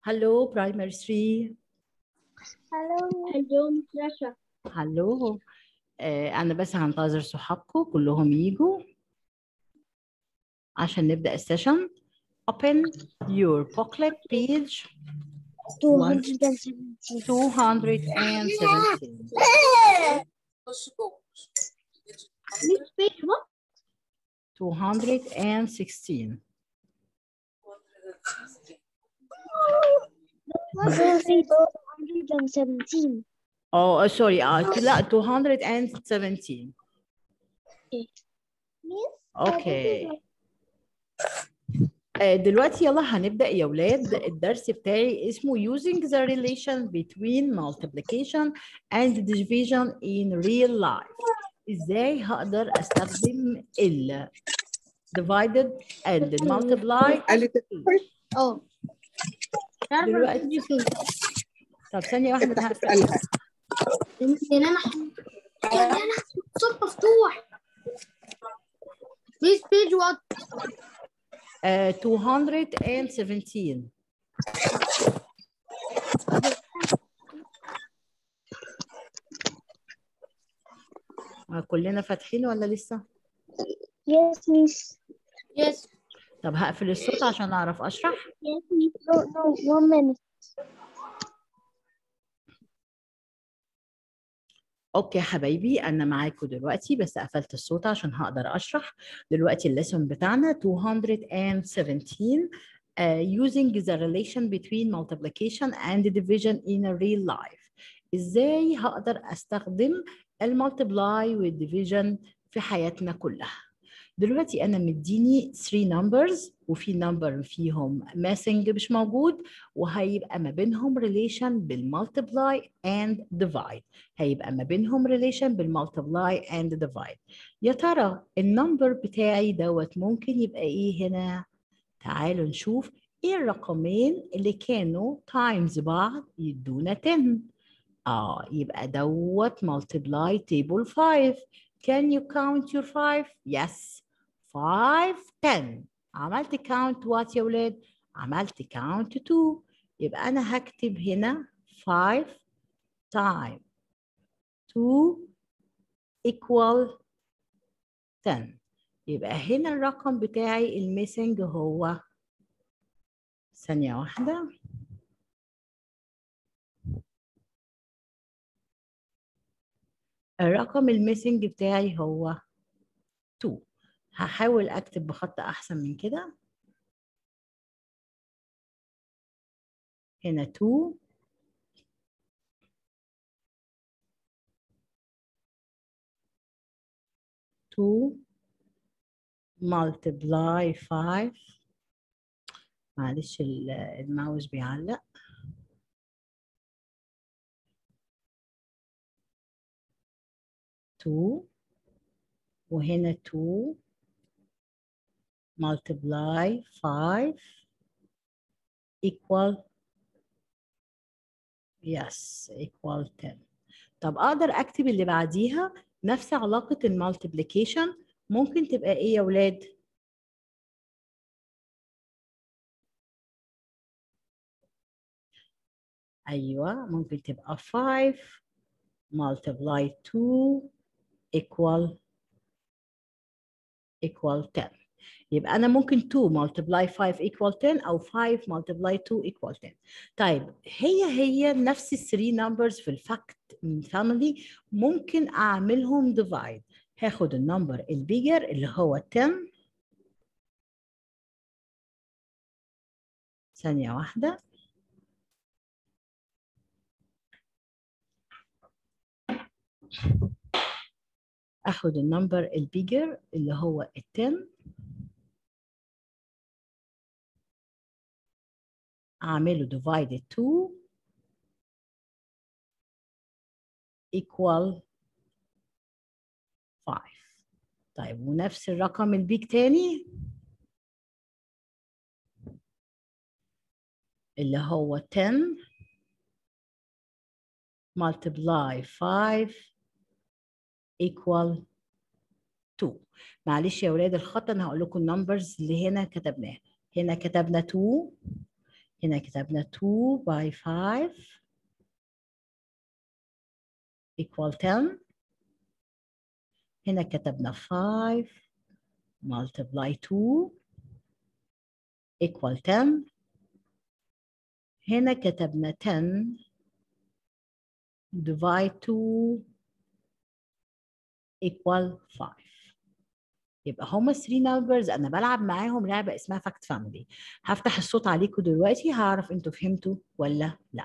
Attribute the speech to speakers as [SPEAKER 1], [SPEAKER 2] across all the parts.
[SPEAKER 1] Hello, primary three.
[SPEAKER 2] Hello. Hello, Natasha.
[SPEAKER 1] Hello. آه أنا بس هنتظر صحابكم كلهم يجوا عشان نبدأ السيشن. Open your booklet page
[SPEAKER 2] 217.
[SPEAKER 1] 217.
[SPEAKER 2] Which page? What?
[SPEAKER 1] 216.
[SPEAKER 2] What does it 217?
[SPEAKER 1] Oh, sorry. Uh, لا 217. اوكي آه، دلوقتي يلا هنبدأ يا ولاد الدرس بتاعي اسمه using the relation between multiplication and division in real life ازاي هقدر استخدم ال divided and multiply
[SPEAKER 2] Oh.
[SPEAKER 1] دلوقتي طب ثانية واحدة أنا هقفل
[SPEAKER 3] اسالها
[SPEAKER 2] لان انا لان انا صوت مفتوح This page what?
[SPEAKER 1] آه، 217 آه، كلنا فاتحين ولا لسه؟
[SPEAKER 2] Yes, miss. Yes.
[SPEAKER 1] طب هقفل الصوت عشان أعرف أشرح
[SPEAKER 2] Yes, miss. No, no, one minute.
[SPEAKER 1] اوكي يا حبايبي انا معاكم دلوقتي بس قفلت الصوت عشان هقدر اشرح دلوقتي الليسون بتاعنا 217 uh, using the relation between multiplication and division in a real life ازاي هقدر استخدم المالتبلاي والديفيجن في حياتنا كلها دلوقتي انا مديني 3 numbers وفي نمبر فيهم missing مش موجود وهيبقى ما بينهم relation بالمالتبلاي and divide هيبقى ما بينهم relation بالمالتبلاي and divide يا ترى النمبر بتاعي دوت ممكن يبقى ايه هنا تعالوا نشوف ايه الرقمين اللي كانوا times بعض يدونا 10 اه يبقى دوت multiply table 5 can you count your 5 yes 5 10 عملت count what يا ولاد عملت count 2 يبقى انا هكتب هنا 5 time 2 equal 10 يبقى هنا الرقم بتاعي الميسنج هو ثانية واحدة الرقم الميسنج بتاعي هو 2 هحاول اكتب بخط احسن من كده هنا 2 2 multiply 5 معلش ال- الماوس بيعلق two وهنا two multiply five equal yes equal 10 طب اقدر اكتب اللي بعديها نفس علاقة المالتيبليكيشن ممكن تبقى ايه يا ولاد؟ ايوه ممكن تبقى 5 multiply 2 equal equal 10 يبقى أنا ممكن 2 multiply 5 equal 10 أو 5 multiply 2 equal 10 طيب هي هي نفس ال 3 numbers في الفاكت family ممكن أعملهم divide هاخد النمبر البيجر اللي هو 10 ثانية واحدة اخد النمبر البيجر اللي هو ال 10 اعمله divided 2 equal 5 طيب ونفس الرقم البيج تاني اللي هو 10 multiply 5 equal 2 معلش يا ولاد الخط انا هقول لكم النمبرز اللي هنا كتبناها هنا كتبنا 2 هنا كتبنا 2 by 5 equal 10 هنا كتبنا 5 multiply 2 equal 10 هنا كتبنا 10 divide 2 equal 5 يبقى هما 3 numbers انا بلعب معاهم لعبه اسمها فاكت فاميلي هفتح الصوت عليكم دلوقتي هعرف انتوا فهمتوا ولا لا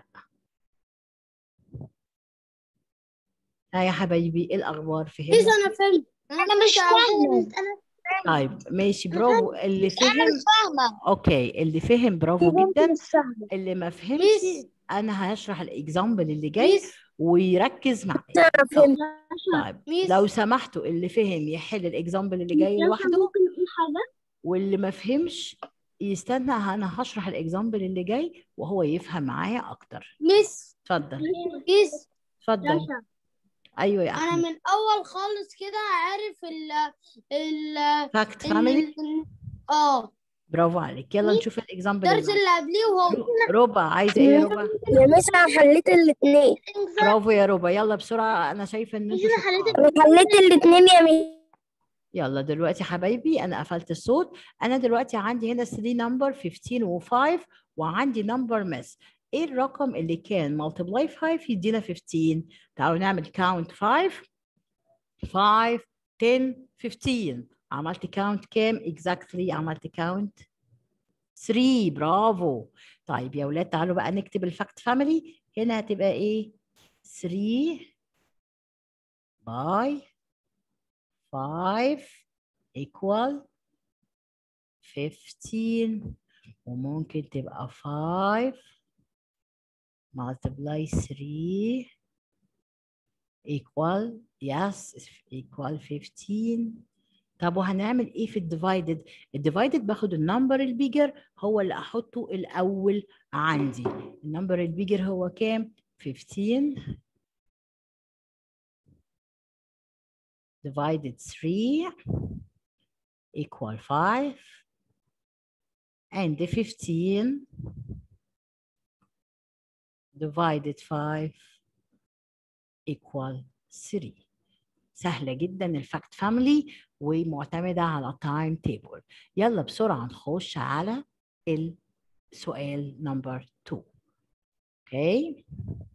[SPEAKER 1] ها يا حبايبي ايه الاخبار
[SPEAKER 2] ميس
[SPEAKER 1] فهمت
[SPEAKER 2] انا فهمت انا مش فاهمة انا
[SPEAKER 1] طيب ماشي برافو اللي فهم
[SPEAKER 2] فاهمة
[SPEAKER 1] اوكي اللي فهم برافو جدا
[SPEAKER 2] مش فاهمة
[SPEAKER 1] اللي ما فهمش
[SPEAKER 2] ميس.
[SPEAKER 1] انا هشرح الاكزامبل اللي جاي
[SPEAKER 2] ميس
[SPEAKER 1] ويركز معايا
[SPEAKER 2] انا فهمت
[SPEAKER 1] طيب
[SPEAKER 2] ميس.
[SPEAKER 1] لو سمحتوا اللي فهم يحل الاكزامبل اللي جاي لوحده
[SPEAKER 2] ممكن اقول حاجة
[SPEAKER 1] واللي ما فهمش يستنى انا هشرح الاكزامبل اللي جاي وهو يفهم معايا اكتر
[SPEAKER 2] ميس
[SPEAKER 1] اتفضل
[SPEAKER 2] ميس
[SPEAKER 1] اتفضل ايوه يا
[SPEAKER 2] انا
[SPEAKER 1] احمد
[SPEAKER 2] من اول خالص كده عارف ال ال
[SPEAKER 1] فاكت
[SPEAKER 2] إن
[SPEAKER 1] فاميلي
[SPEAKER 2] ال- اه
[SPEAKER 1] برافو عليك يلا نشوف الاكزامبل
[SPEAKER 2] الدرس
[SPEAKER 1] اللي
[SPEAKER 2] اللي قبليه وهو
[SPEAKER 1] بعده. ربع عايزه ايه يا ربع
[SPEAKER 2] يا ميس انا حليت الاثنين
[SPEAKER 1] برافو يا ربع يلا بسرعه انا شايفه ان انتوا شطار.
[SPEAKER 2] انا حليت الاثنين يا ميس
[SPEAKER 1] يلا دلوقتي حبايبي انا قفلت الصوت انا دلوقتي عندي هنا 3 نمبر 15 و5 وعندي نمبر مس ايه الرقم اللي كان multiply 5 يدينا 15 تعالوا نعمل count 5 5 10 15 عملت count كام exactly عملت count 3 برافو طيب يا ولاد تعالوا بقى نكتب الفاكت فاميلي هنا هتبقى ايه 3 باي 5 equal 15 وممكن تبقى 5 multiply 3 equal yes equal 15 طب وهنعمل ايه في الديفايدد الديفايدد باخد النمبر البيجر هو اللي احطه الاول عندي النمبر البيجر هو كام 15 divided 3 equal 5 and the 15 divided 5 equal 3 سهلة جدا الفاكت فاميلي ومعتمدة على تايم تيبل يلا بسرعة نخش على السؤال نمبر 2 اوكي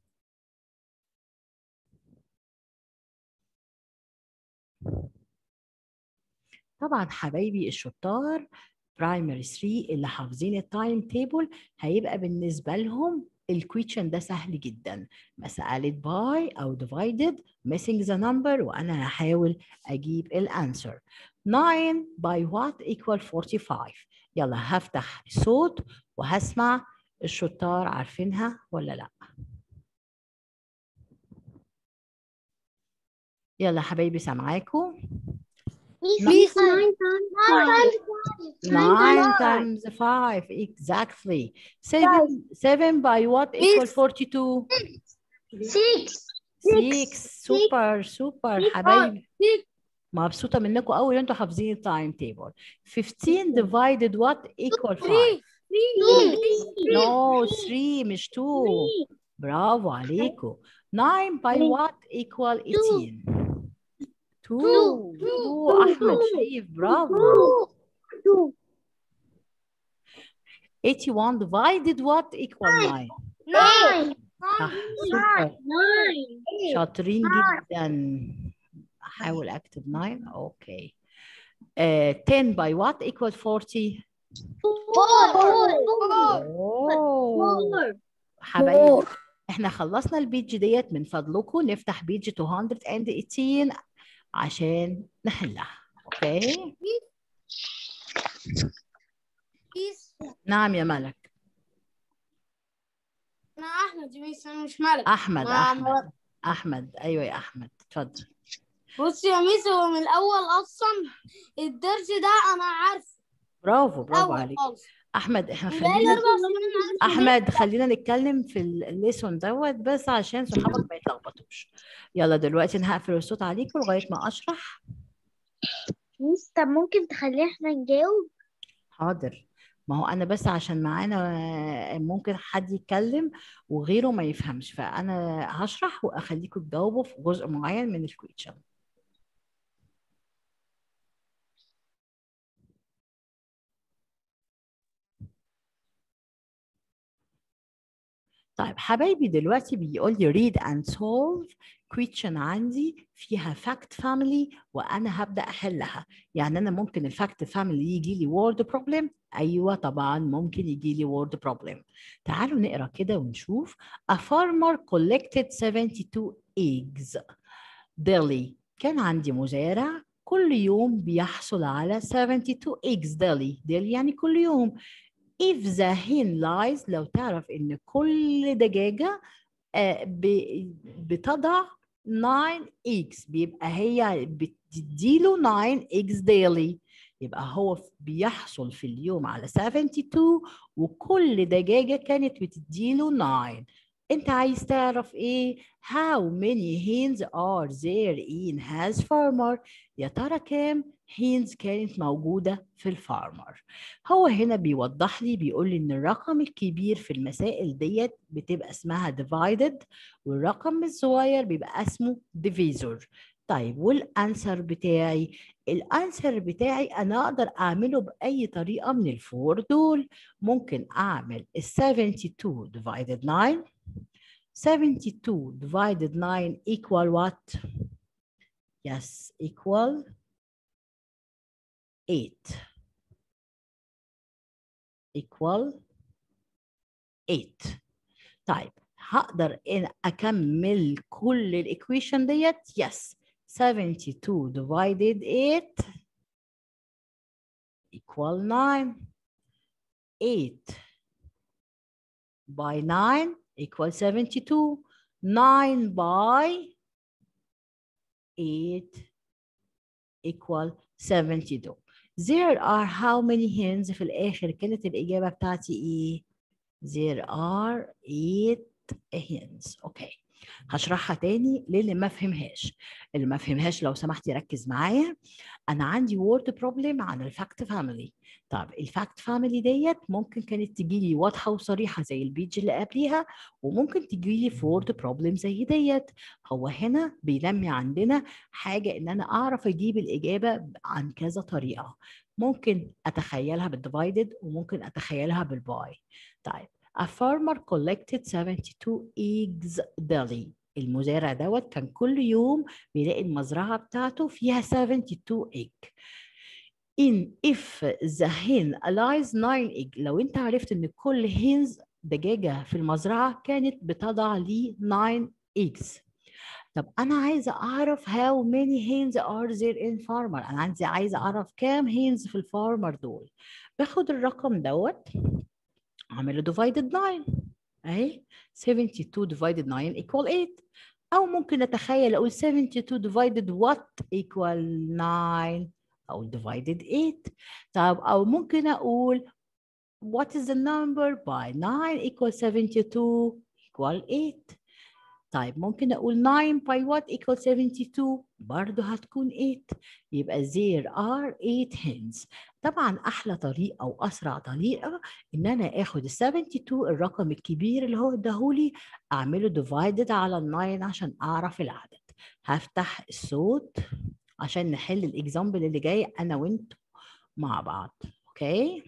[SPEAKER 1] طبعا حبايبي الشطار برايمري 3 اللي حافظين التايم تيبل هيبقى بالنسبة لهم الكويشن ده سهل جدا مسألة باي أو divided missing the number وأنا هحاول أجيب الانسر 9 by what equal 45 يلا هفتح صوت وهسمع الشطار عارفينها ولا لا يلا حبايبي سامعاكم
[SPEAKER 2] ميس
[SPEAKER 1] 9 times 5 exactly 7 7 by what equal 42
[SPEAKER 2] 6
[SPEAKER 1] 6 سوبر سوبر حبايبي مبسوطة منكم قوي ان انتوا حافظين التايم تيبل 15 divided what equal 5 no 3 مش 2 برافو عليكم 9 by what equal 18 2 2 احمد شريف برافو 81 divided what equal 9 صح سوبر شاطرين جدا احاول اكتب 9 اوكي آه 10 by what equal 40 اوه حبايبي احنا خلصنا البيج ديت من فضلكم نفتح بيج 218 عشان نحلها اوكي نعم يا ملك
[SPEAKER 2] انا احمد يا ميس انا مش مالك
[SPEAKER 1] احمد
[SPEAKER 2] نعم.
[SPEAKER 1] احمد احمد ايوه يا احمد اتفضل
[SPEAKER 2] بص يا ميس هو من الاول اصلا الدرس ده انا عارفه
[SPEAKER 1] برافو برافو
[SPEAKER 2] اول
[SPEAKER 1] عليك
[SPEAKER 2] خالص
[SPEAKER 1] احمد احنا
[SPEAKER 2] بقالي
[SPEAKER 1] خلينا
[SPEAKER 2] اربع سنين عارفه
[SPEAKER 1] احمد خلينا نتكلم في الليسون دوت بس عشان صحابك ما يتلخبطوش يلا دلوقتي انا هقفل الصوت عليكم لغايه ما اشرح
[SPEAKER 2] ميس طب ممكن تخلينا احنا نجاوب
[SPEAKER 1] حاضر ما هو انا بس عشان معانا آه، ممكن حد يتكلم وغيره ما يفهمش فانا هشرح واخليكم تجاوبوا في جزء معين من الكويشن طيب حبايبي دلوقتي بيقول لي read and solve question عندي فيها fact family وانا هبدا احلها يعني انا ممكن الفاكت فاميلي يجي لي word problem ايوه طبعا ممكن يجي لي word problem تعالوا نقرا كده ونشوف a farmer collected 72 eggs daily كان عندي مزارع كل يوم بيحصل على 72 eggs daily daily يعني كل يوم if the hen lies لو تعرف ان كل دجاجة آه، ب- بتضع 9 eggs بيبقى هي بتديله 9 eggs daily يبقى هو ف- بيحصل في اليوم على 72 وكل دجاجة كانت بتديله 9 انت عايز تعرف ايه how many hens are there in has farmer يا ترى كام hens كانت موجودة في الفارمر هو هنا بيوضح لي بيقول لي ان الرقم الكبير في المسائل ديت بتبقى اسمها divided والرقم الصغير بيبقى اسمه divisor طيب والانسر بتاعي الانسر بتاعي انا اقدر اعمله باي طريقه من الفور دول ممكن اعمل ال 72 divided 9 72 divided 9 equal what yes equal 8 equal 8 طيب هقدر ان اكمل كل الايكويشن ديت yes 72 divided 8 equal 9 8 by 9 equal 72 9 by 8 equal 72 there are how many hens في الآخر كانت الإجابة بتاعتي إيه؟ there are 8 hens أوكي هشرحها تاني للي ما فهمهاش اللي ما فهمهاش لو سمحت يركز معايا أنا عندي word problem عن الفاكت فاميلي طب الفاكت فاميلي ديت ممكن كانت تجي لي واضحة وصريحة زي البيج اللي قبليها وممكن تجي لي في word problem زي ديت هو هنا بينمي عندنا حاجة إن أنا أعرف أجيب الإجابة عن كذا طريقة ممكن أتخيلها بالديفايدد وممكن أتخيلها بالباي طيب A farmer collected 72 eggs daily المزارع دوت كان كل يوم بيلاقي المزرعة بتاعته فيها 72 egg in if the hen lays 9 egg لو انت عرفت ان كل hens دجاجة في المزرعة كانت بتضع لي 9 eggs طب انا عايزه اعرف how many hens are there in farmer انا عندي عايزه اعرف كام hens في الفارمر دول باخد الرقم دوت اعمله divided 9 اهي 72 divided 9 equal 8 او ممكن اتخيل اقول 72 divided what equal 9 او divided 8 طب او ممكن اقول what is the number by 9 equal 72 equal 8 طيب ممكن أقول 9 by what equal 72 برضه هتكون 8 يبقى there are 8 hens طبعا أحلى طريقة وأسرع طريقة إن أنا آخد ال 72 الرقم الكبير اللي هو اداهولي أعمله divided على ال 9 عشان أعرف العدد هفتح الصوت عشان نحل الإكزامبل اللي جاي أنا وأنتوا مع بعض أوكي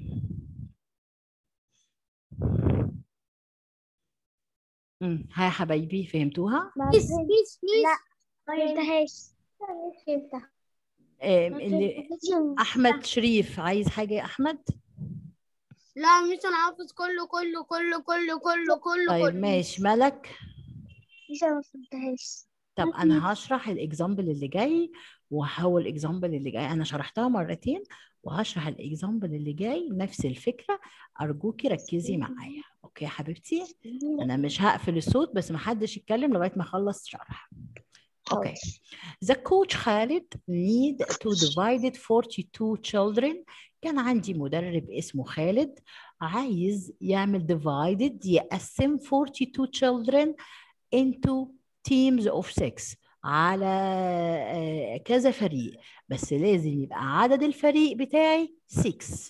[SPEAKER 1] امم ها يا حبايبي فهمتوها؟
[SPEAKER 2] بيس بيس بيس
[SPEAKER 3] لا ما فهمتهاش فهمتها
[SPEAKER 1] آم، اللي احمد شريف عايز حاجه يا احمد
[SPEAKER 2] لا مش انا حافظ كله كله كله كله كله كله
[SPEAKER 1] طيب
[SPEAKER 2] كله
[SPEAKER 1] ماشي ملك
[SPEAKER 3] مش ما فهمتهاش
[SPEAKER 1] طب انا هشرح الاكزامبل اللي جاي وهحول الاكزامبل اللي جاي انا شرحتها مرتين وهشرح الاكزامبل اللي جاي نفس الفكره ارجوكي ركزي معايا اوكي يا حبيبتي انا مش هقفل الصوت بس محدش يتكلم لغايه ما اخلص شرح اوكي The coach Khalid need to divide it 42 children كان عندي مدرب اسمه خالد عايز يعمل divided يقسم 42 children into teams of six على آه، كذا فريق بس لازم يبقى عدد الفريق بتاعي 6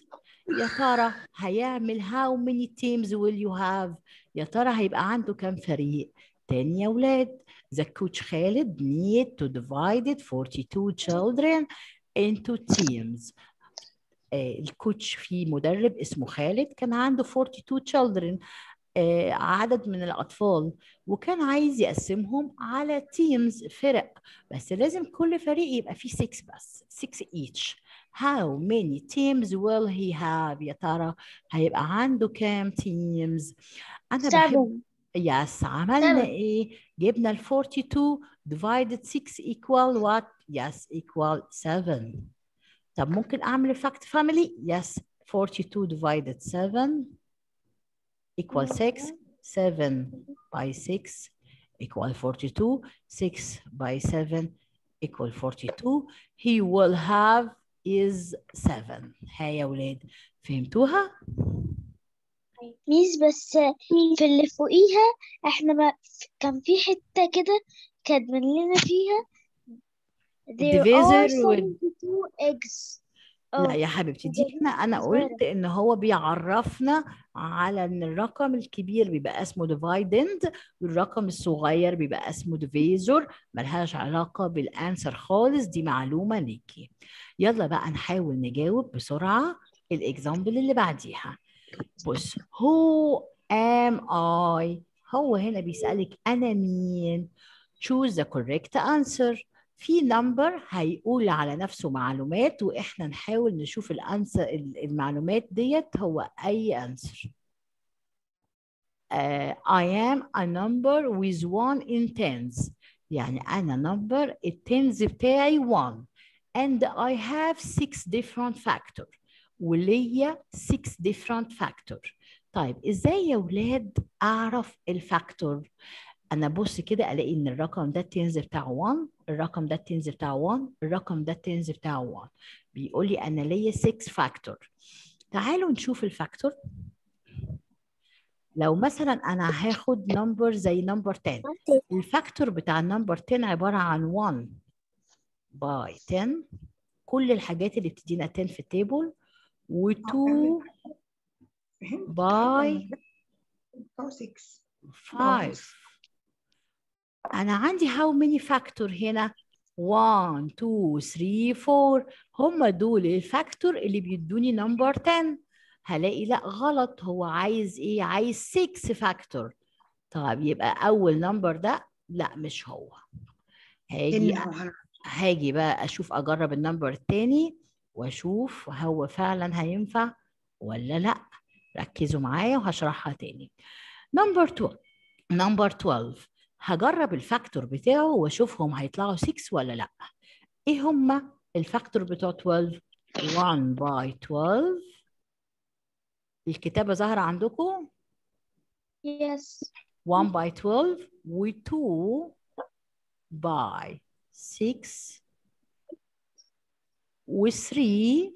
[SPEAKER 1] يا ترى هيعمل how many teams will you have يا ترى هيبقى عنده كام فريق تاني يا ولاد the coach خالد need to divide it 42 children into teams آه، الكوتش في مدرب اسمه خالد كان عنده 42 children آه، عدد من الأطفال وكان عايز يقسمهم على teams فرق بس لازم كل فريق يبقى فيه 6 بس 6 each how many teams will he have يا ترى هيبقى عنده كام teams أنا بحب يس عملنا
[SPEAKER 2] Seven.
[SPEAKER 1] ايه جبنا ال 42 divided 6 equal what yes equal 7 طب ممكن اعمل fact family yes 42 divided 7 equal 6 7 by 6 equal 42 6 by 7 equal 42 he will have is 7 ها يا ولاد فهمتوها؟
[SPEAKER 3] ميس بس في اللي فوقيها احنا ما كان في حتة كده كاتبين لنا فيها there are
[SPEAKER 1] Divisor with-
[SPEAKER 3] 72 eggs
[SPEAKER 1] لا
[SPEAKER 3] اه
[SPEAKER 1] يا حبيبتي دي
[SPEAKER 3] دي
[SPEAKER 1] هنا انا
[SPEAKER 3] صغيرة.
[SPEAKER 1] قلت ان هو بيعرفنا على ان الرقم الكبير بيبقى اسمه dividend والرقم الصغير بيبقى اسمه divisor ملهاش علاقة بالانسر خالص دي معلومة ليكي يلا بقى نحاول نجاوب بسرعة الاكزامبل اللي بعديها بص who am I هو هنا بيسألك أنا مين choose the correct answer في نمبر هيقول على نفسه معلومات واحنا نحاول نشوف الانسر المعلومات ديت هو اي انسر I am a number with one in tens يعني انا number التنز بتاعي 1 and I have six different factor وليا six different factor طيب ازاي يا ولاد اعرف الفاكتور انا بص كده الاقي ان الرقم ده التنز بتاعه 1 الرقم ده التنز بتاعه 1 الرقم ده التنز بتاعه 1 بيقول لي انا ليا 6 فاكتور تعالوا نشوف الفاكتور لو مثلا انا هاخد نمبر زي نمبر 10 الفاكتور بتاع النمبر 10 عباره عن 1 باي 10 كل الحاجات اللي بتدينا 10 في التيبل و2 باي 5 أنا عندي how many factor هنا 1 2 3 4 هم دول الفاكتور اللي بيدوني نمبر 10 هلاقي لا غلط هو عايز ايه عايز 6 فاكتور طيب يبقى أول نمبر ده لا مش هو هاجي هاجي بقى أشوف أجرب النمبر التاني وأشوف هو فعلا هينفع ولا لا ركزوا معايا وهشرحها تاني نمبر 12 نمبر 12 هجرب الفاكتور بتاعه واشوفهم هيطلعوا 6 ولا لا ايه هما الفاكتور بتوع 12 1 باي 12 الكتابة ظاهرة عندكم
[SPEAKER 3] yes
[SPEAKER 1] 1 باي 12 و 2 باي 6 و 3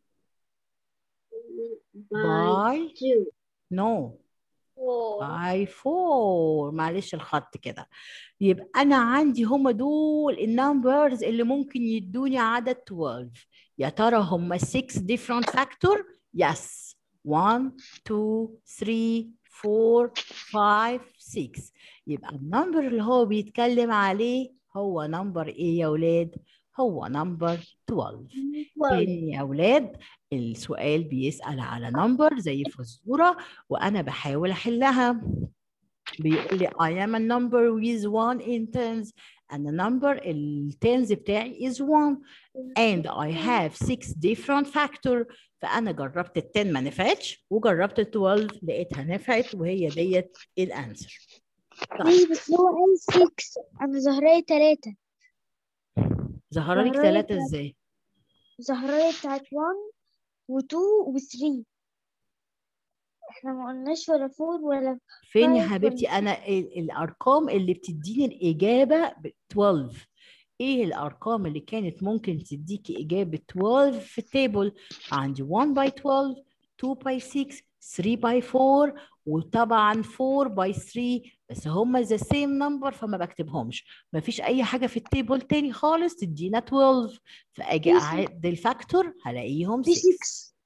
[SPEAKER 1] باي نو باي 4 معلش الخط كده يبقى انا عندي هما دول النمبرز اللي ممكن يدوني عدد 12 يا ترى هما 6 different factor yes 1 2 3 4 5 6 يبقى النمبر اللي هو بيتكلم عليه هو نمبر ايه يا ولاد هو نمبر 12 تاني يا ولاد السؤال بيسأل على نمبر زي فزورة وأنا بحاول أحلها بيقول لي I am a number with one in tens and the number التنز بتاعي is one and I have six different factor فأنا جربت ال 10 ما نفعتش وجربت ال 12 لقيتها نفعت وهي ديت الانسر
[SPEAKER 3] ميس بس هو قال 6 انا زهراء 3
[SPEAKER 1] ظهر لك
[SPEAKER 3] ظهر لي
[SPEAKER 1] ثلاثة
[SPEAKER 3] تلاتة.
[SPEAKER 1] ازاي؟
[SPEAKER 3] زهراء بتاعت 1 و2 و3 احنا ما قلناش ولا 4 ولا
[SPEAKER 1] فين يا
[SPEAKER 3] طيب،
[SPEAKER 1] حبيبتي انا ال- الارقام اللي بتديني الاجابه ب 12 ايه الارقام اللي كانت ممكن تديكي اجابه 12 في التيبل عندي 1 باي 12 2 باي 6 3 باي 4 وطبعا 4 باي 3 بس هما ذا سيم نمبر فما بكتبهمش ما فيش اي حاجه في التيبل تاني خالص تدينا 12 فاجي
[SPEAKER 3] في six.
[SPEAKER 1] اعد الفاكتور هلاقيهم
[SPEAKER 3] في
[SPEAKER 1] 6
[SPEAKER 3] 6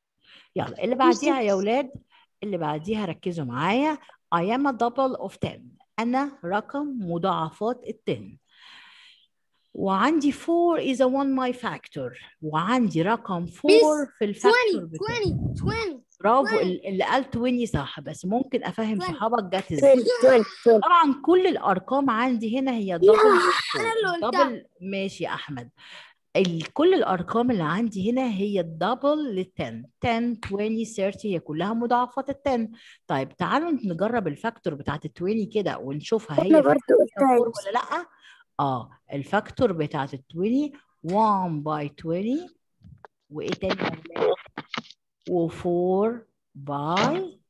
[SPEAKER 1] يلا اللي بعديها يا ولاد اللي بعديها ركزوا معايا I am a double of 10 أنا رقم مضاعفات ال 10 وعندي 4 is a one my factor وعندي رقم 4 في الفاكتور
[SPEAKER 2] 20
[SPEAKER 1] بتاعي
[SPEAKER 2] 20 20
[SPEAKER 1] برافو ال- اللي قال 20 صح بس ممكن افهم صحابك جت ازاي
[SPEAKER 4] 12 12
[SPEAKER 1] طبعا كل الارقام عندي هنا هي دبل
[SPEAKER 2] أنا اللي قلتها.
[SPEAKER 1] دبل ماشي يا احمد ال- كل الارقام اللي عندي هنا هي الدبل لل 10 10 20 30 هي كلها مضاعفات ال 10 طيب تعالوا نجرب الفاكتور بتاعت ال 20 كده ونشوفها
[SPEAKER 4] انا
[SPEAKER 1] هي
[SPEAKER 4] برضو
[SPEAKER 1] فيها
[SPEAKER 4] قلتها
[SPEAKER 1] 4 ولا لا اه الفاكتور بتاعت ال 20 1 باي 20 وايه تاني يا ولاد و4 باي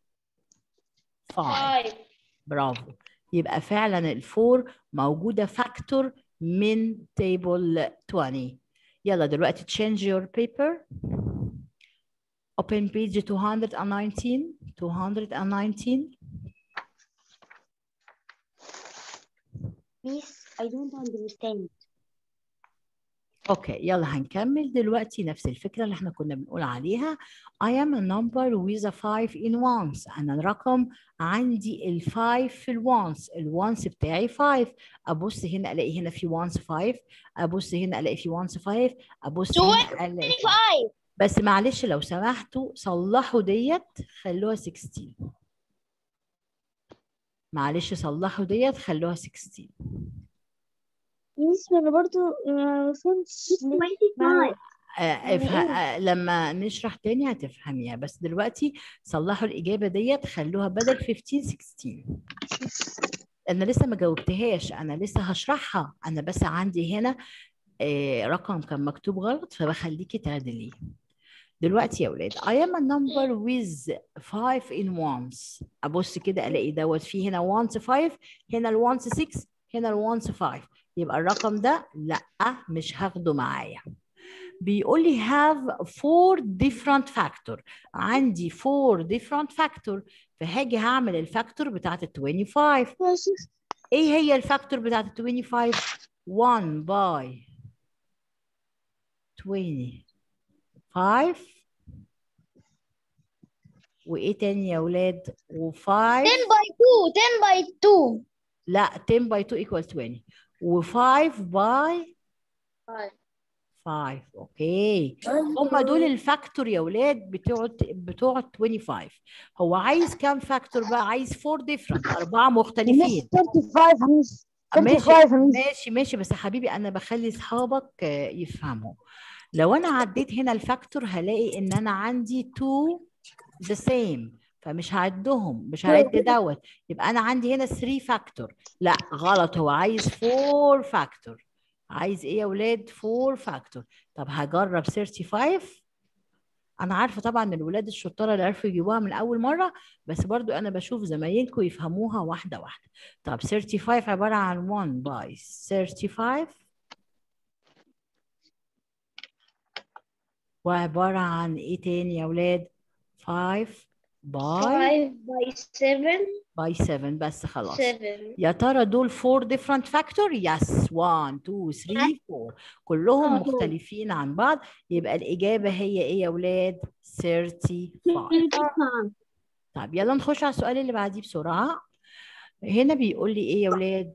[SPEAKER 1] 5 برافو يبقى فعلا الفور موجودة فاكتور من تيبل 20 يلا دلوقتي change your paper open page 219 219
[SPEAKER 4] Miss I don't understand
[SPEAKER 1] اوكي يلا هنكمل دلوقتي نفس الفكرة اللي احنا كنا بنقول عليها I am a number with a 5 in ones انا الرقم عندي ال 5 في الوانس الوانس بتاعي 5 ابص هنا الاقي هنا في وانس 5 ابص هنا الاقي في وانس 5 ابص هنا الاقي بس معلش لو سمحتوا صلحوا ديت خلوها 16 معلش صلحوا ديت خلوها 16
[SPEAKER 3] ميس ما انا برضو ما فهمتش ليه. ما-
[SPEAKER 1] آه، افه- آه، لما نشرح تاني هتفهميها بس دلوقتي صلحوا الإجابة ديت خلوها بدل 15 16 أنا لسه ما جاوبتهاش أنا لسه هشرحها أنا بس عندي هنا آه، رقم كان مكتوب غلط فبخليكي تعدليه دلوقتي يا ولاد I am a number with 5 in ones أبص كده ألاقي دوت فيه هنا ones 5 هنا ال ones 6 هنا ال ones 5 يبقى الرقم ده لأ مش هاخده معايا بيقول لي have four different factor عندي four different factor فهاجي هعمل الفاكتور بتاعت ال 25
[SPEAKER 3] ماشي
[SPEAKER 1] ايه هي الفاكتور بتاعت ال 25 1 باي 25 وايه تاني يا ولاد و5
[SPEAKER 2] 10 باي 2 10 باي 2
[SPEAKER 1] لا 10 باي 2 equals 20 و5 باي 5 اوكي هم دول الفاكتور يا ولاد بتوع بتوع 25 هو عايز كام فاكتور بقى عايز 4 ديفرنت اربعه مختلفين
[SPEAKER 4] 35 ميس
[SPEAKER 1] ماشي
[SPEAKER 4] 35 ميس
[SPEAKER 1] ماشي ماشي بس يا حبيبي انا بخلي اصحابك آه، يفهموا لو انا عديت هنا الفاكتور هلاقي ان انا عندي 2 the same فمش هعدهم مش هعد دوت يبقى انا عندي هنا 3 فاكتور لا غلط هو عايز 4 فاكتور عايز ايه يا ولاد 4 فاكتور طب هجرب 35 انا عارفه طبعا الولاد الشطاره اللي عرفوا يجيبوها من اول مره بس برضو انا بشوف زمايلكم يفهموها واحده واحده طب 35 عباره عن 1 باي 35 وعباره عن ايه تاني يا ولاد 5 باي
[SPEAKER 2] 5 باي 7
[SPEAKER 1] باي 7 بس خلاص
[SPEAKER 2] 7
[SPEAKER 1] يا ترى دول 4 different factor يس 1 2 3 4 كلهم
[SPEAKER 2] آه.
[SPEAKER 1] مختلفين عن بعض يبقى الإجابة هي إيه يا ولاد 35 طب يلا نخش على السؤال اللي بعديه بسرعة هنا بيقول لي إيه يا ولاد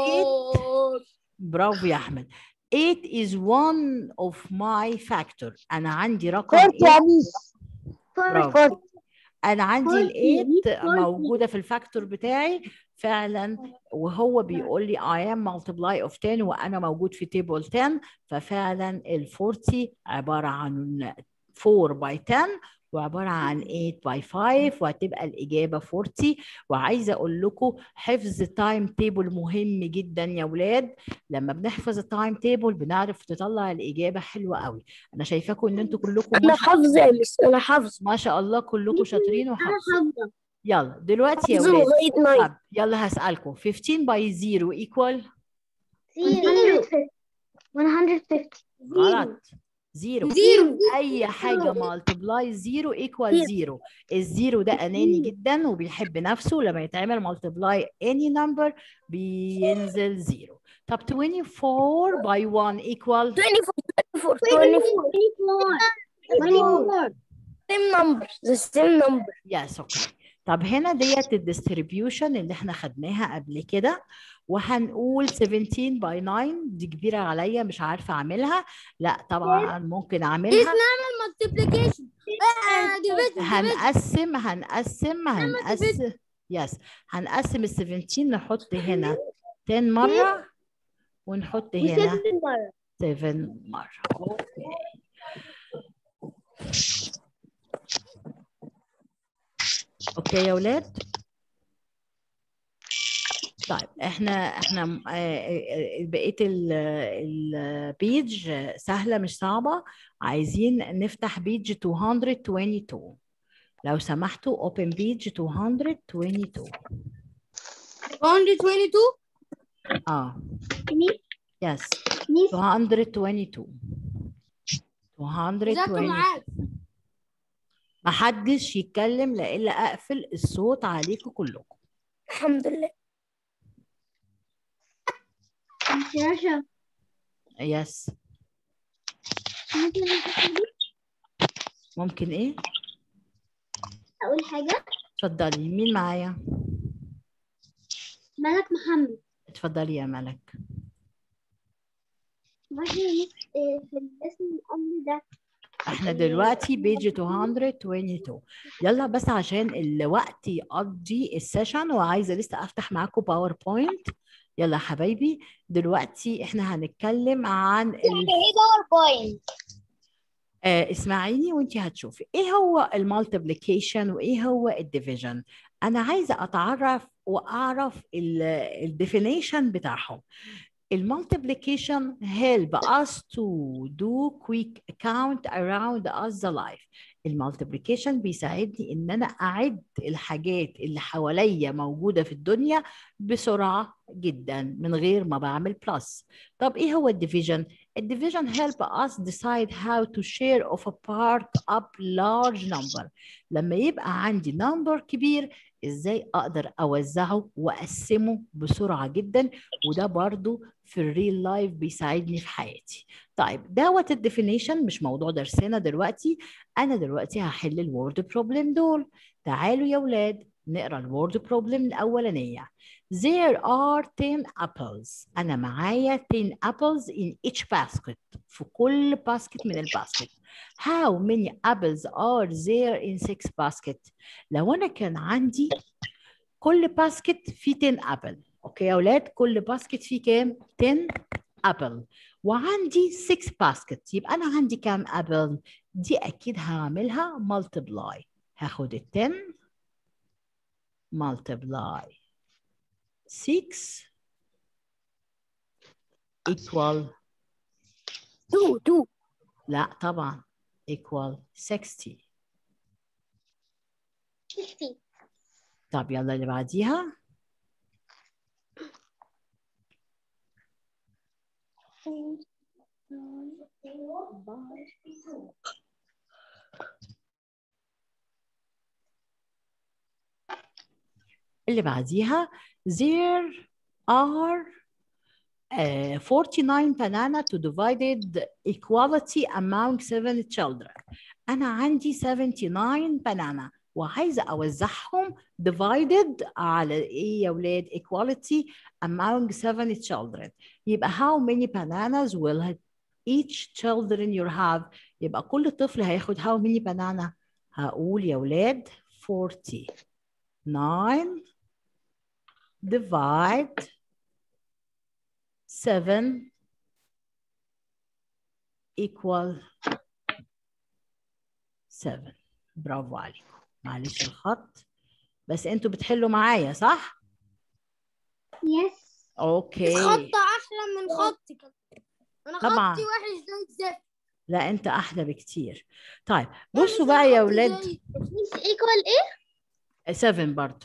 [SPEAKER 1] برافو يا أحمد 8 is one of my factor أنا عندي رقم
[SPEAKER 4] 40
[SPEAKER 1] 8
[SPEAKER 4] يا ميس
[SPEAKER 1] برافو
[SPEAKER 4] 40
[SPEAKER 1] انا عندي
[SPEAKER 2] 40
[SPEAKER 1] الايت
[SPEAKER 2] 40.
[SPEAKER 1] موجوده في الفاكتور بتاعي فعلا وهو بيقول لي I am multiply of 10 وانا موجود في تيبل 10 ففعلا ال 40 عباره عن 4 باي 10 وعباره عن 8 باي 5 وهتبقى الاجابه 40 وعايزه اقول لكم حفظ التايم تيبل مهم جدا يا ولاد لما بنحفظ التايم تيبل بنعرف نطلع الاجابه حلوه قوي انا شايفاكم ان انتوا كلكم ما
[SPEAKER 4] انا
[SPEAKER 1] شاء
[SPEAKER 4] حافظه يا ميس انا حافظه
[SPEAKER 1] ما شاء الله كلكم شاطرين وحافظين
[SPEAKER 2] حافظة
[SPEAKER 1] يلا دلوقتي يا
[SPEAKER 4] حافظه
[SPEAKER 1] ولاد
[SPEAKER 4] لغايه 9
[SPEAKER 1] طب يلا هسألكم 15 باي 0 equal
[SPEAKER 2] 150
[SPEAKER 1] غلط زيرو
[SPEAKER 2] زيرو
[SPEAKER 1] اي حاجه مالتبلاي زيرو ايكوال زيرو الزيرو ده اناني جدا وبيحب نفسه لما يتعمل مالتبلاي اني نمبر بينزل زيرو طب 24 باي 1 equal
[SPEAKER 4] 24 24 24
[SPEAKER 2] 24
[SPEAKER 4] same number the same number
[SPEAKER 1] يس اوكي طب هنا ديت الديستريبيوشن اللي احنا خدناها قبل كده وهنقول 17 باي 9 دي كبيره عليا مش عارفه اعملها لا طبعا ممكن اعملها
[SPEAKER 2] multiplication آه، division division
[SPEAKER 1] هنقسم هنقسم هنقسم يس هنقسم ال 17 نحط هنا 10 مره ونحط هنا
[SPEAKER 3] مرة
[SPEAKER 1] 7 مرة اوكي اوكي يا ولاد طيب احنا احنا م- آه، آه، آه، بقيه البيج سهله مش صعبه عايزين نفتح بيج 222 لو سمحتوا open page 222
[SPEAKER 2] 122
[SPEAKER 1] اه
[SPEAKER 3] ميس
[SPEAKER 1] يس
[SPEAKER 3] ميس
[SPEAKER 1] 222
[SPEAKER 2] ذاكر
[SPEAKER 1] 222
[SPEAKER 2] معاك
[SPEAKER 1] محدش يتكلم لإلا أقفل الصوت عليكم كلكم
[SPEAKER 4] الحمد لله
[SPEAKER 3] ميس رشا
[SPEAKER 1] يس
[SPEAKER 3] ممكن
[SPEAKER 1] ممكن إيه؟
[SPEAKER 3] أقول حاجة
[SPEAKER 1] اتفضلي مين معايا؟
[SPEAKER 3] ملك محمد
[SPEAKER 1] اتفضلي يا ملك
[SPEAKER 3] واحنا ميس آه، في الاسم الأم ده
[SPEAKER 1] احنا دلوقتي بيج 222 يلا بس عشان الوقت يقضي السيشن وعايزه لسه افتح معاكم باوربوينت يلا يا حبايبي دلوقتي احنا هنتكلم عن ال...
[SPEAKER 3] ايه باوربوينت
[SPEAKER 1] آه اسمعيني وانت هتشوفي ايه هو المالتيبليكيشن وايه هو الديفيجن انا عايزه اتعرف واعرف الديفينيشن بتاعهم المالتيبليكيشن help us to do quick count around us the life المالتيبليكيشن بيساعدني ان انا اعد الحاجات اللي حواليا موجوده في الدنيا بسرعه جدا من غير ما بعمل بلس طب ايه هو الديفيجن الديفيجن help us decide how to share of a part up large number لما يبقى عندي نمبر كبير ازاي اقدر اوزعه واقسمه بسرعه جدا وده برضو في الريل لايف بيساعدني في حياتي طيب دوت الديفينيشن مش موضوع درسنا دلوقتي انا دلوقتي هحل الوورد بروبلم دول تعالوا يا ولاد نقرا الوورد بروبلم الاولانيه There are 10 apples أنا معايا 10 apples in each basket في كل باسكت من الباسكت How many apples are there in six basket لو أنا كان عندي كل باسكت فيه 10 أبل أوكي يا أولاد كل باسكت فيه كام 10 أبل وعندي 6 باسكت يبقى أنا عندي كام أبل دي أكيد هعملها multiply هاخد ال 10 multiply 6 equal
[SPEAKER 4] two two
[SPEAKER 1] لا طبعا equal 60 طب يلا اللي بعديها اللي بعديها there are uh, 49 banana to divided equality among seven children أنا عندي 79 banana وعايزة أوزعهم divided على إيه يا ولاد equality among seven children يبقى how many bananas will each children you have يبقى كل طفل هياخد how many banana هقول يا ولاد 49 divide 7 equal 7 برافو عليكم معلش الخط بس انتوا بتحلوا معايا صح؟
[SPEAKER 3] يس
[SPEAKER 1] اوكي
[SPEAKER 2] خط احلى من خطك انا
[SPEAKER 1] طبعاً.
[SPEAKER 2] خطي وحش زي الزفت
[SPEAKER 1] لا انت احلى بكتير طيب بصوا بقى يا ولاد
[SPEAKER 3] ميس ايكوال ايه
[SPEAKER 1] 7 برضو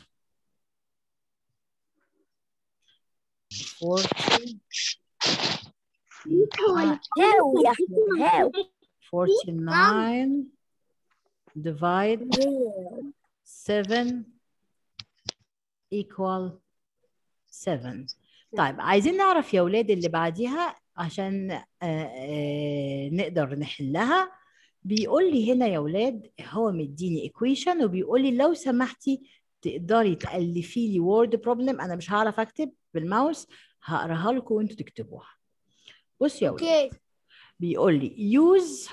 [SPEAKER 1] 40
[SPEAKER 4] هاو يا احمد هاو
[SPEAKER 1] 49 divide 7 equal 7 طيب عايزين نعرف يا ولاد اللي بعديها عشان آه، آه، نقدر نحلها بيقول لي هنا يا ولاد هو مديني equation وبيقول لي لو سمحتي تقدري تألفي لي word problem انا مش هعرف اكتب بالماوس هقراها لكم وانتوا تكتبوها بص يا ولاد
[SPEAKER 2] اوكي
[SPEAKER 1] بيقول لي use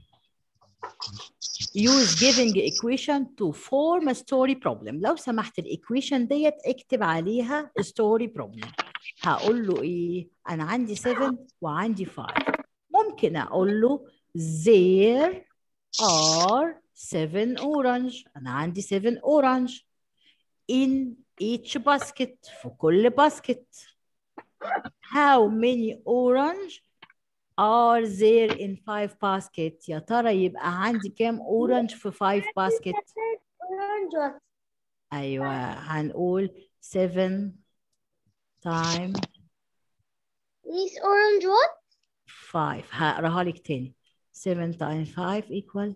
[SPEAKER 1] use giving equation to form a story problem لو سمحت الايكويشن ديت اكتب عليها story problem هقول له ايه انا عندي 7 وعندي 5 ممكن اقول له there are 7 orange انا عندي 7 orange in each basket في كل basket how many orange are there in five basket يا ترى يبقى عندي كام orange في five basket
[SPEAKER 2] orange
[SPEAKER 1] ايوه هنقول 7 times
[SPEAKER 2] Miss orange what
[SPEAKER 1] 5 هقراها لك تاني 7 times 5 equal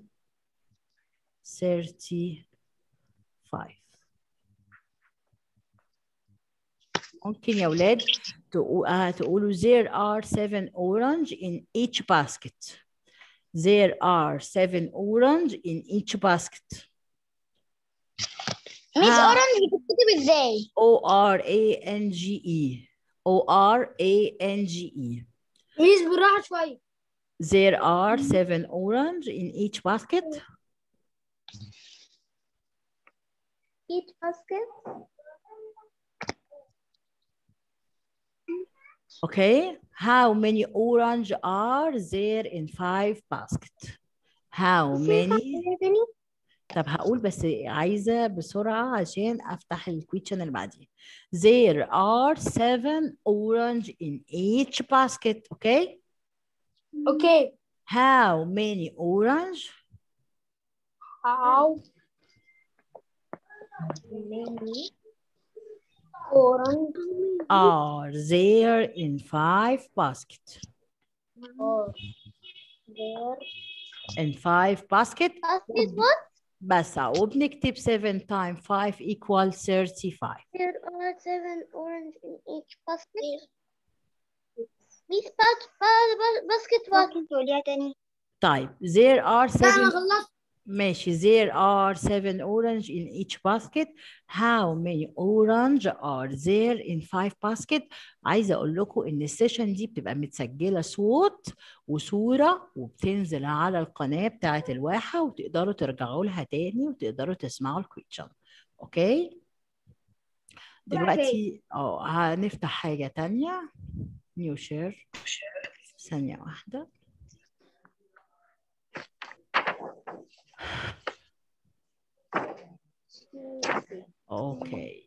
[SPEAKER 1] 35 ممكن يا ولاد تقو- آه، تقولوا there are seven orange in each basket there are seven orange in each basket
[SPEAKER 2] Miss
[SPEAKER 1] ها.
[SPEAKER 2] orange بتكتب ازاي
[SPEAKER 1] O R A N G E O R A N G E
[SPEAKER 2] ميس بالراحة شوية
[SPEAKER 1] there are seven orange in each basket
[SPEAKER 2] each basket
[SPEAKER 1] Okay, how many orange are there in five baskets? How many? طب هقول بس عايزة بسرعة عشان أفتح الكويشن اللي بعديه. There are seven orange in each basket, okay?
[SPEAKER 2] okay
[SPEAKER 1] How many orange
[SPEAKER 2] how many orange
[SPEAKER 1] are there in five baskets?
[SPEAKER 2] are there
[SPEAKER 1] In five baskets
[SPEAKER 2] basket what
[SPEAKER 1] بس وبنكتب 7 times 5 equal 35.
[SPEAKER 2] There are seven orange in each basket. Miss bas bas bas basket what? ممكن تقوليها تاني.
[SPEAKER 1] طيب there are
[SPEAKER 2] لا أنا
[SPEAKER 1] seven
[SPEAKER 2] خلصت.
[SPEAKER 1] ماشي there are seven orange in each basket how many orange are there in five basket عايزة أقول لكم إن السيشن دي بتبقى متسجلة صوت وصورة وبتنزل على القناة بتاعة الواحة وتقدروا ترجعوا لها تاني وتقدروا تسمعوا الكويتشن أوكي دلوقتي اه هنفتح حاجة تانية نيو شير ثانية واحدة اوكي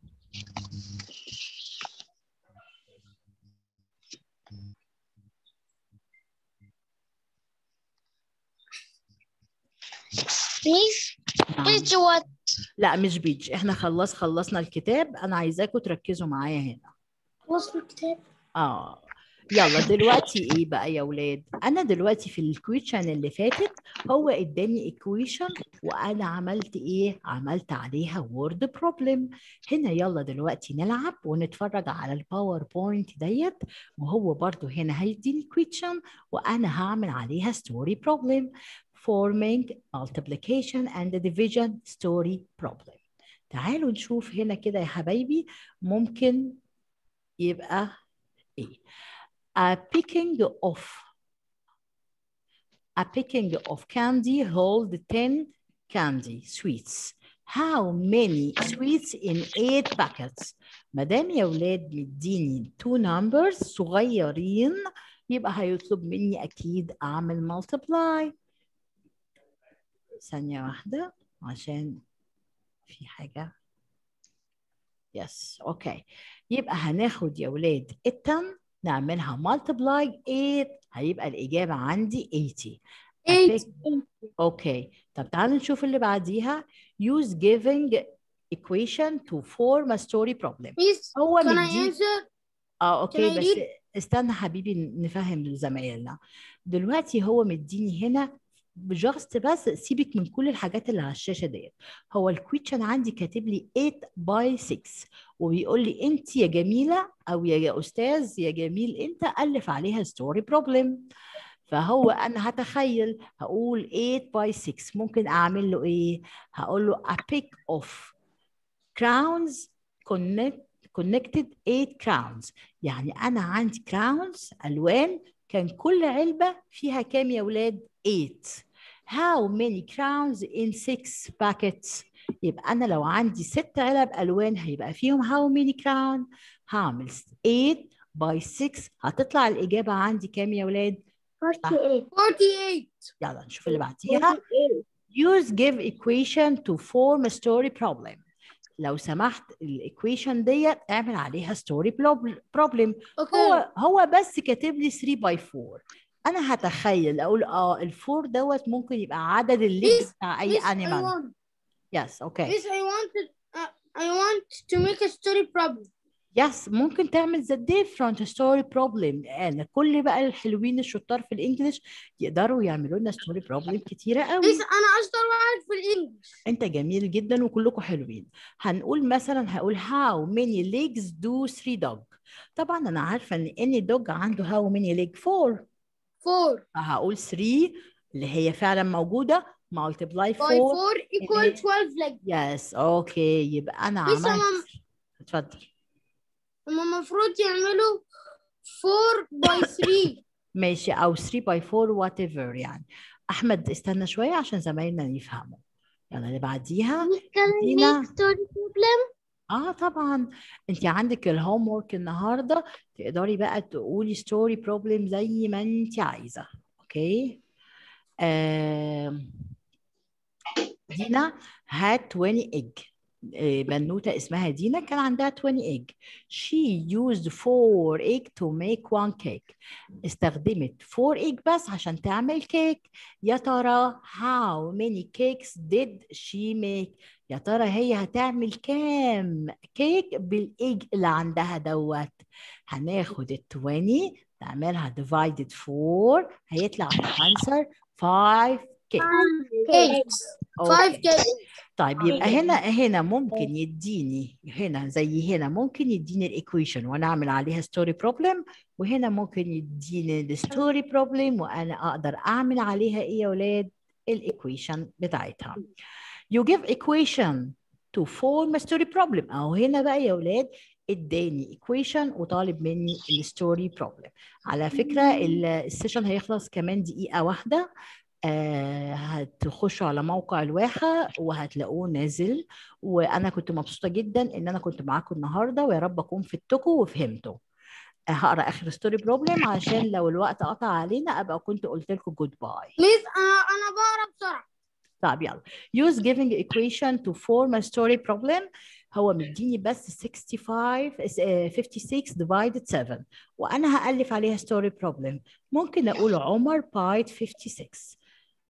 [SPEAKER 2] Miss
[SPEAKER 1] نعم.
[SPEAKER 2] which what?
[SPEAKER 1] لا مش بيج احنا خلص خلصنا الكتاب انا عايزاكم تركزوا معايا هنا
[SPEAKER 2] وصل الكتاب.
[SPEAKER 1] اه يلا دلوقتي ايه بقى يا ولاد انا دلوقتي في الكويشن اللي فاتت هو اداني ايكويشن وانا عملت ايه عملت عليها وورد بروبلم هنا يلا دلوقتي نلعب ونتفرج على الباوربوينت ديت وهو برضو هنا هيديني كويشن وانا هعمل عليها ستوري بروبلم forming multiplication and division story problem تعالوا نشوف هنا كده يا حبايبي ممكن يبقى ايه a picking of a picking of candy hold 10 candy sweets how many sweets in 8 packets ما دام يا ولاد مديني two numbers صغيرين يبقى هيطلب مني اكيد اعمل multiply ثانية واحدة عشان في حاجة يس اوكي يبقى هناخد يا ولاد التن نعملها multiply 8 هيبقى الإجابة عندي 80
[SPEAKER 2] Eight.
[SPEAKER 1] أفك- اوكي طب تعالوا نشوف اللي بعديها use giving equation to form a story problem
[SPEAKER 2] Miss
[SPEAKER 1] هو
[SPEAKER 2] can I
[SPEAKER 1] مدي
[SPEAKER 2] answer?
[SPEAKER 1] اه اوكي
[SPEAKER 2] Can I
[SPEAKER 1] بس
[SPEAKER 2] read?
[SPEAKER 1] استنى حبيبي نفهم لزمايلنا دلوقتي هو مديني هنا جاست بس سيبك من كل الحاجات اللي على الشاشه ديت هو الكويتشن عندي كاتب لي 8 باي 6 وبيقول لي انت يا جميله او يا يا استاذ يا جميل انت الف عليها ستوري بروبلم فهو انا هتخيل هقول 8 باي 6 ممكن اعمل له ايه هقول له a pick of crowns connect connected 8 crowns يعني انا عندي crowns الوان كان كل علبه فيها كام يا ولاد 8 how many crowns in 6 packets يبقى انا لو عندي ست علب الوان هيبقى فيهم how many crown هعمل 8 باي 6 هتطلع الاجابه عندي كام يا ولاد
[SPEAKER 2] 48
[SPEAKER 5] 48
[SPEAKER 1] يلا نشوف اللي بعديها use give equation to form a story problem لو سمحت الايكويشن ديت اعمل عليها ستوري بروبلم
[SPEAKER 5] اوكي
[SPEAKER 1] هو هو بس كاتب لي 3 باي 4 انا هتخيل اقول اه الفور دوت ممكن يبقى عدد الليجز بتاع اي
[SPEAKER 5] Miss, I
[SPEAKER 1] انيمال
[SPEAKER 5] want
[SPEAKER 1] يس اوكي
[SPEAKER 5] Miss, I wanted uh, I want to make a story problem
[SPEAKER 1] يس ممكن تعمل the different story problem انا كل بقى الحلوين الشطار في الانجليش يقدروا يعملوا لنا story problem كتيره قوي
[SPEAKER 5] Miss انا اشطر واحد في الانجليش
[SPEAKER 1] انت جميل جدا وكلكم حلوين هنقول مثلا هقول how many legs do three dog طبعا انا عارفه ان any dog عنده how many leg four
[SPEAKER 5] 4
[SPEAKER 1] فهقول 3 اللي هي فعلا موجوده multiply
[SPEAKER 5] by
[SPEAKER 1] 4
[SPEAKER 5] 4 equal
[SPEAKER 1] اللي-
[SPEAKER 5] 12 leg
[SPEAKER 1] يس اوكي يبقى انا
[SPEAKER 5] بس
[SPEAKER 1] عملت
[SPEAKER 5] هم-
[SPEAKER 1] اتفضل
[SPEAKER 5] هما المفروض يعملوا 4 by 3
[SPEAKER 1] ماشي او 3 باي 4 وات ايفر يعني احمد استنى شويه عشان زمايلنا يفهموا يلا اللي بعديها
[SPEAKER 2] can
[SPEAKER 1] دينا.
[SPEAKER 2] make story problem
[SPEAKER 1] اه طبعا انت عندك الهوم ورك النهارده تقدري بقى تقولي ستوري بروبلم زي ما انت عايزه اوكي آم، دينا هات 20 ايج بنوته اسمها دينا كان عندها 20 ايج she used 4 egg to make one cake استخدمت 4 ايج بس عشان تعمل كيك يا ترى how many cakes did she make يا ترى هي هتعمل كام كيك بالايج اللي عندها دوت هناخد ال 20 نعملها divided 4 هيطلع الانسر 5 كيك
[SPEAKER 5] cakes 5 cakes
[SPEAKER 1] طيب يبقى هنا هنا ممكن يديني هنا زي هنا ممكن يديني الايكويشن وانا اعمل عليها ستوري بروبلم وهنا ممكن يديني الستوري بروبلم وانا اقدر اعمل عليها ايه يا ولاد الايكويشن بتاعتها you give equation to form a story problem اهو هنا بقى يا ولاد اداني equation وطالب مني الستوري بروبلم على فكره ال- السيشن هيخلص كمان دقيقه واحده آه هتخشوا على موقع الواحة وهتلاقوه نازل وأنا كنت مبسوطة جدا إن أنا كنت معاكم النهاردة ويا رب أكون فدتكم وفهمتوا آه، هقرا آخر ستوري بروبلم عشان لو الوقت قطع علينا أبقى كنت قلت لكم جود باي
[SPEAKER 5] ميس انا انا بقرا بسرعه
[SPEAKER 1] طب يلا use giving equation to form a story problem هو مديني بس 65 آه، 56 divided 7 وانا هالف عليها story problem ممكن اقول عمر بايت 56